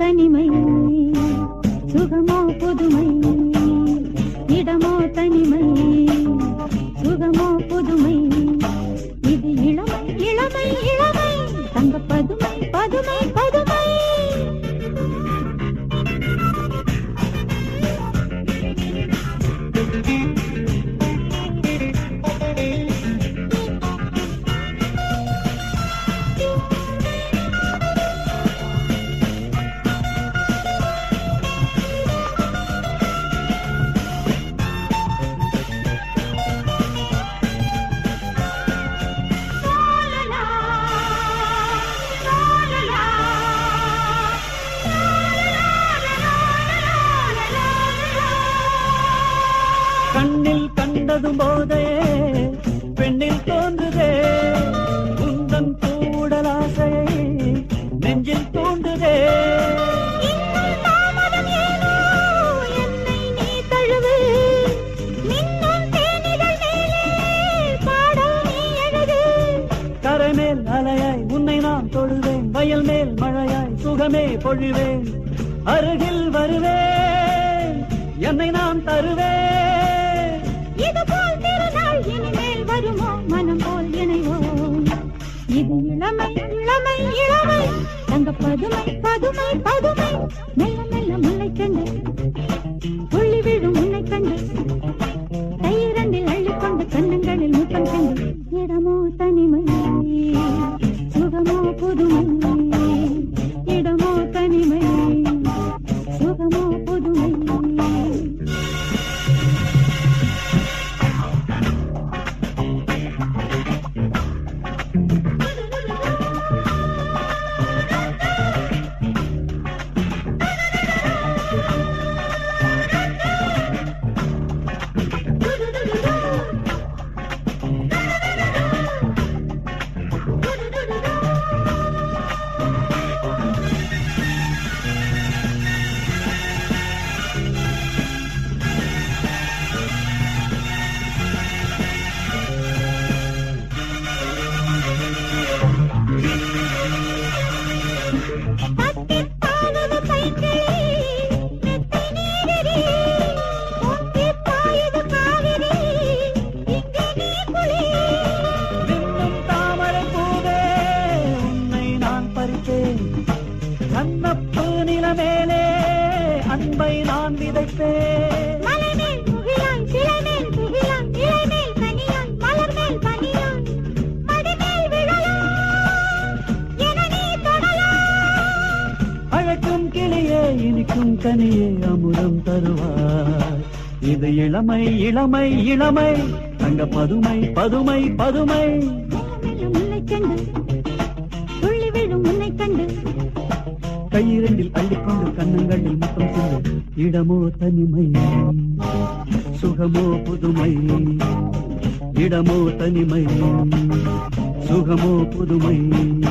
தனிமை சுகமோ புதுமை இடமோ தனிமை சுகமோ புதுமை இது இளமை இளமை இளமை தங்க பதுமை பதுமை பதுமை கண்ணில் கண்டதும் போதே பெண்ணில் தோன்றுதே உந்தன் கூடலாசை நெஞ்சில் தோன்றுதே இன்னும் தாமதம் ஏனோ என்னை நீ தழுவு மின்னும் தேனிதழ் மேலே பாடல் நீ எழுது கரை மேல் அலையாய் உன்னை நான் தொழுவேன் வயல் மேல் மழையாய் சுகமே பொழிவேன் அருகில் வருவேன் என்னை நான் தருவேன் இது போல் திருநாள் இனிமேல் வருமோ மனம் போல் இணைவோம் இது இளமை இளமை இளமை தங்க பதுமை பதுமை பதுமை மெல்ல மெல்ல முல்லை கண்டு துள்ளி விழும் உன்னை கண்டு கையிரண்டில் அள்ளிக்கொண்டு கண்ணங்களில் முத்தம் கண்டு இடமோ தனிமை சுகமோ புதுமை இடமோ தனிமை சுகமோ புதுமை தட்டித்தானது பைக்கிளி, மெத்தை நீரிடி, பொங்கிப் பாயுது காவிரி, இங்கே நீ குளி. மின்னும் தாமரை பூவே உன்னை நான் பறித்தேன் கண்ணப்பு நிலமேலே அன்பை நான் விதைப்பேன் மலைமேல் முகிலாய், சிலைமேல் துகிலாய், இலைமேல் கனியாய், மலர்மேல் பனியாய், மடிமேல் விழலாம், என நீ தொடலாம். அழைக்கும் கிளியே இனிக்கும் கனியே அமுதம் தருவாய் இது இளமை இளமை இளமை தங்க பதுமை பதுமை பதுமை மெல்ல மெல்ல முல்லைக் கண்டு, துள்ளி விழும் உன்னைக் கண்டு கையிரண்டில் அள்ளிக்கொண்டு கண்ணங்களில் முத்தம் சென்று இடமோ தனிமை சுகமோ புதுமை இடமோ தனிமை சுகமோ புதுமை